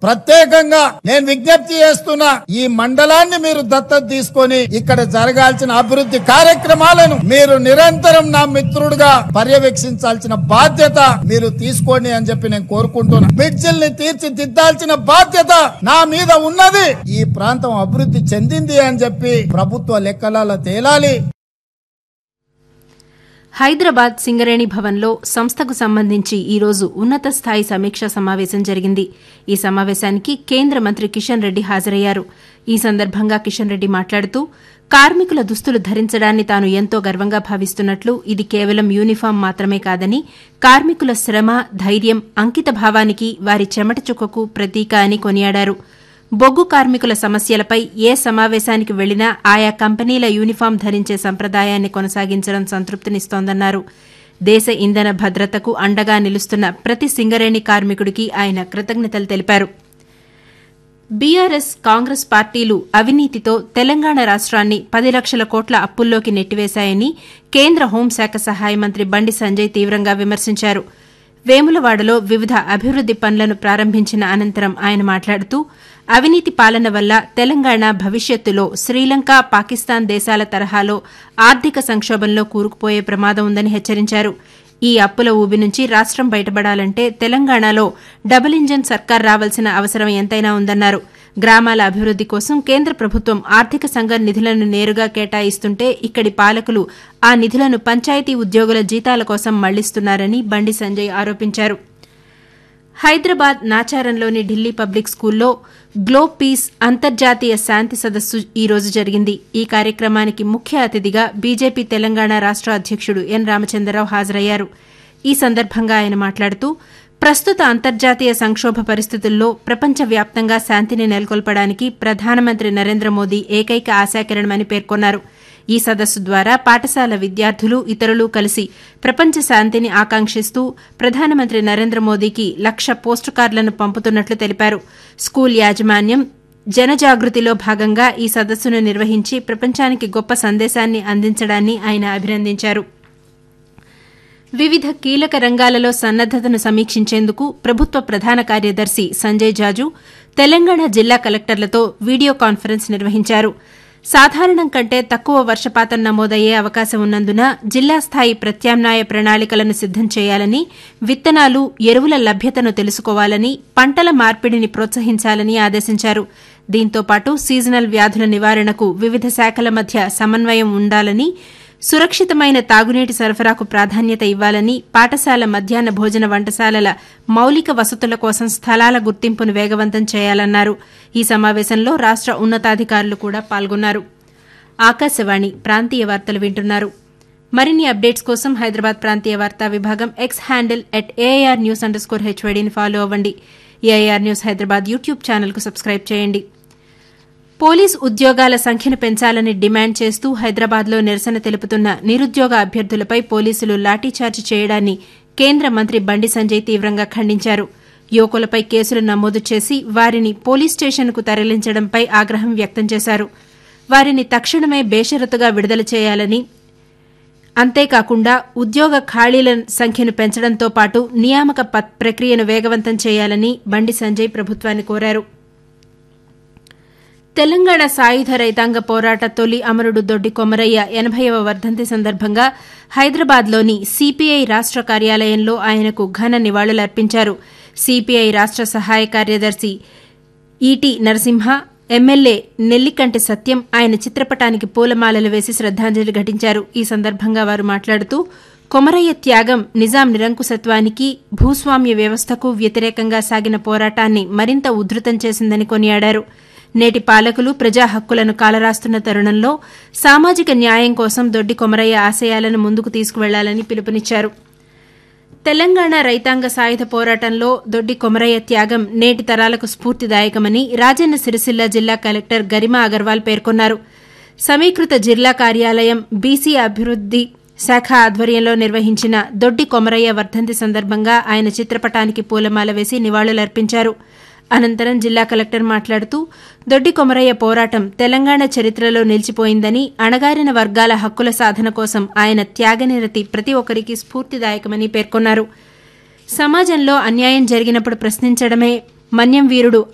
ప్రత్యేకంగా నేను విజ్ఞప్తి చేస్తున్నా ఈ మండలాన్ని మీరు దత్తత తీసుకొని ఇక్కడ జరగాల్సిన అభివృద్ధి కార్యక్రమాలను మీరు నిరంతరం నా మిత్రుడుగా పర్యవేక్షించాల్సిన బాధ్యత మీరు తీసుకోండి అని చెప్పి నేను కోరుకుంటున్నా మిడ్జిల్ ని తీర్చిదిద్దాల్సిన బాధ్యత నా మీద ఉన్నది ఈ ప్రాంతం అభివృద్ధి చెందింది అని చెప్పి ప్రభుత్వ లెక్కలలో తేలాలి హైదరాబాద్ సింగరేణి భవన్లో సంస్థకు సంబంధించి ఈరోజు ఉన్నత స్థాయి సమీక్షా సమావేశం జరిగింది ఈ సమావేశానికి కేంద్ర మంత్రి కిషన్ రెడ్డి హాజరయ్యారు ఈ సందర్భంగా కిషన్ రెడ్డి మాట్లాడుతూ కార్మికుల దుస్తులు ధరించడాన్ని తాను ఎంతో గర్వంగా భావిస్తున్నట్లు ఇది కేవలం యూనిఫాం మాత్రమే కాదని కార్మికుల శ్రమ ధైర్యం అంకిత భావానికి వారి చెమట చుక్కకు ప్రతీక అని కొనియాడారు బొగ్గు కార్మికుల సమస్యలపై ఏ సమావేశానికి వెళ్లినా ఆయా కంపెనీల యూనిఫాం ధరించే సంప్రదాయాన్ని కొనసాగించడం సంతృప్తినిస్తోందన్నారు దేశ ఇంధన భద్రతకు అండగా నిలుస్తున్న ప్రతి సింగరేణి కార్మికుడికి ఆయన కృతజ్ఞతలు తెలిపారు బీఆర్ఎస్ కాంగ్రెస్ పార్టీలు అవినీతితో తెలంగాణ రాష్ట్రాన్ని పది లక్షల కోట్ల అప్పుల్లోకి నెట్టివేశాయని కేంద్ర హోంశాఖ సహాయ మంత్రి బండి సంజయ్ తీవ్రంగా విమర్శించారు వేములవాడలో వివిధ అభివృద్ది పనులను ప్రారంభించిన అనంతరం ఆయన మాట్లాడుతూ అవినీతి పాలన వల్ల తెలంగాణ భవిష్యత్తులో శ్రీలంక పాకిస్తాన్ దేశాల తరహాలో ఆర్థిక సంక్షోభంలో కూరుకుపోయే ప్రమాదం ఉందని హెచ్చరించారు ఈ అప్పుల ఊబి నుంచి రాష్టం బయటపడాలంటే తెలంగాణలో డబుల్ ఇంజన్ సర్కార్ రావాల్సిన అవసరం ఎంతైనా ఉందన్నారు గ్రామాల అభివృద్ది కోసం కేంద్ర ప్రభుత్వం ఆర్థిక సంఘం నిధులను నేరుగా కేటాయిస్తుంటే ఇక్కడి పాలకులు ఆ నిధులను పంచాయతీ ఉద్యోగుల జీతాల కోసం మళ్లిస్తున్నారని బండి సంజయ్ ఆరోపించారు హైదరాబాద్ నాచారంలోని ఢిల్లీ పబ్లిక్ స్కూల్లో గ్లో పీస్ అంతర్జాతీయ శాంతి సదస్సు ఈ రోజు జరిగింది ఈ కార్యక్రమానికి ముఖ్య అతిథిగా బీజేపీ తెలంగాణ రాష్ట అధ్యకుడు ఎన్ రామచంద్రరావు హాజరయ్యారు ఈ సందర్భంగా ఆయన మాట్లాడుతూ ప్రస్తుత అంతర్జాతీయ సంక్షోభ పరిస్థితుల్లో ప్రపంచవ్యాప్తంగా శాంతిని నెలకొల్పడానికి ప్రధానమంత్రి నరేంద్ర మోదీ ఏకైక ఆశాకిరణమని పేర్కొన్నారు ఈ సదస్సు ద్వారా పాఠశాల విద్యార్థులు ఇతరులు కలిసి ప్రపంచ శాంతిని ఆకాంక్షిస్తూ ప్రధానమంత్రి నరేంద్ర మోదీకి లక్ష పోస్టు కార్డులను పంపుతున్నట్లు తెలిపారు స్కూల్ యాజమాన్యం జనజాగృతిలో భాగంగా ఈ సదస్సును నిర్వహించి ప్రపంచానికి గొప్ప సందేశాన్ని అందించడాన్ని ఆయన అభినందించారు వివిధ కీలక రంగాలలో సన్నద్దతను సమీక్షించేందుకు ప్రభుత్వ ప్రధాన కార్యదర్శి సంజయ్ జాజు తెలంగాణ జిల్లా కలెక్టర్లతో వీడియో కాన్ఫరెన్స్ నిర్వహించారు సాధారణం కంటే తక్కువ వర్షపాతం నమోదయ్యే అవకాశం ఉన్నందున జిల్లా స్థాయి ప్రత్యామ్నాయ ప్రణాళికలను సిద్దం చేయాలని విత్తనాలు ఎరువుల లభ్యతను తెలుసుకోవాలని పంటల మార్పిడిని ప్రోత్సహించాలని ఆదేశించారు దీంతో పాటు సీజనల్ వ్యాధుల నివారణకు వివిధ శాఖల మధ్య సమన్వయం ఉండాలని సురక్షితమైన తాగునీటి సరఫరాకు ప్రాధాన్యత ఇవ్వాలని పాఠశాల మధ్యాహ్న భోజన వంటశాలల మౌలిక వసతుల కోసం స్థలాల గుర్తింపును వేగవంతం చేయాలన్నారు ఈ సమావేశంలో రాష్ట ఉన్నతాధికారులు కూడా పాల్గొన్నారు ఆకాశవాణి ప్రాంతీయ వార్తలు వింటున్నారు మరిన్ని అప్డేట్స్ కోసం హైదరాబాద్ ప్రాంతీయ వార్తా విభాగం X handle at AIR news underscore స్కోర్ హెచ్వైడీని ఫాలో అవ్వండి ఏఐఆర్ న్యూస్ హైదరాబాద్ యూట్యూబ్ ఛానల్కు సబ్స్క్రైబ్ చేయండి పోలీస్ ఉద్యోగాల సంఖ్యను పెంచాలని డిమాండ్ చేస్తూ హైదరాబాద్లో నిరసన తెలుపుతున్న నిరుద్యోగ అభ్యర్థులపై పోలీసులు లాఠీచార్జి చేయడాన్ని కేంద్ర మంత్రి బండి సంజయ్ తీవ్రంగా ఖండించారు యువకులపై కేసులు నమోదు చేసి వారిని పోలీస్ స్టేషన్కు తరలించడంపై ఆగ్రహం వ్యక్తం చేశారు వారిని తక్షణమే బేషరతుగా విడుదల చేయాలని అంతేకాకుండా ఉద్యోగ ఖాళీల సంఖ్యను పెంచడంతో పాటు నియామక ప్రక్రియను వేగవంతం చేయాలని బండి సంజయ్ ప్రభుత్వాన్ని కోరారు తెలంగాణ సాయుధ రైతాంగ పోరాట తొలి అమరుడు దొడ్డి కొమరయ్య ఎనభైవ వర్ధంతి సందర్భంగా హైదరాబాద్లోని సిపిఐ రాష్ట కార్యాలయంలో ఆయనకు ఘన నివాళులర్పించారు సిపిఐ రాష్ట సహాయ కార్యదర్శి ఈటీ నరసింహ ఎమ్మెల్యే నెల్లికంటి సత్యం ఆయన చిత్రపటానికి పూలమాలలు వేసి శ్రద్దాంజలి ఘటించారు ఈ సందర్భంగా వారు మాట్లాడుతూ కొమరయ్య త్యాగం నిజాం నిరంకుశత్వానికి భూస్వామ్య వ్యవస్థకు వ్యతిరేకంగా సాగిన పోరాటాన్ని మరింత ఉధృతం చేసిందని కొనియాడారు నేటి పాలకులు ప్రజా హక్కులను కాలరాస్తున్న తరుణంలో సామాజిక న్యాయం కోసం దొడ్డి కొమరయ్య ఆశయాలను ముందుకు తీసుకువెళ్లాలని పిలుపునిచ్చారు తెలంగాణ రైతాంగ సాయుధ పోరాటంలో దొడ్డి కొమరయ్య త్యాగం నేటి తరాలకు స్ఫూర్తిదాయకమని రాజన్న సిరిసిల్ల జిల్లా కలెక్టర్ గరిమా అగర్వాల్ పేర్కొన్నారు సమీకృత జిల్లా కార్యాలయం బీసీ అభివృద్ది శాఖ ఆధ్వర్యంలో నిర్వహించిన దొడ్డి కొమరయ్య వర్ధంతి సందర్భంగా ఆయన చిత్రపటానికి పూలమాల వేసి నివాళులర్పించారు అనంతరం జిల్లా కలెక్టర్ మాట్లాడుతూ దొడ్డి కొమరయ్య పోరాటం తెలంగాణ చరిత్రలో నిలిచిపోయిందని అణగారిన వర్గాల హక్కుల సాధన కోసం ఆయన త్యాగనిరతి ప్రతి ఒక్కరికి స్ఫూర్తిదాయకమని పేర్కొన్నారు సమాజంలో అన్యాయం జరిగినప్పుడు ప్రశ్నించడమే మన్యం వీరుడు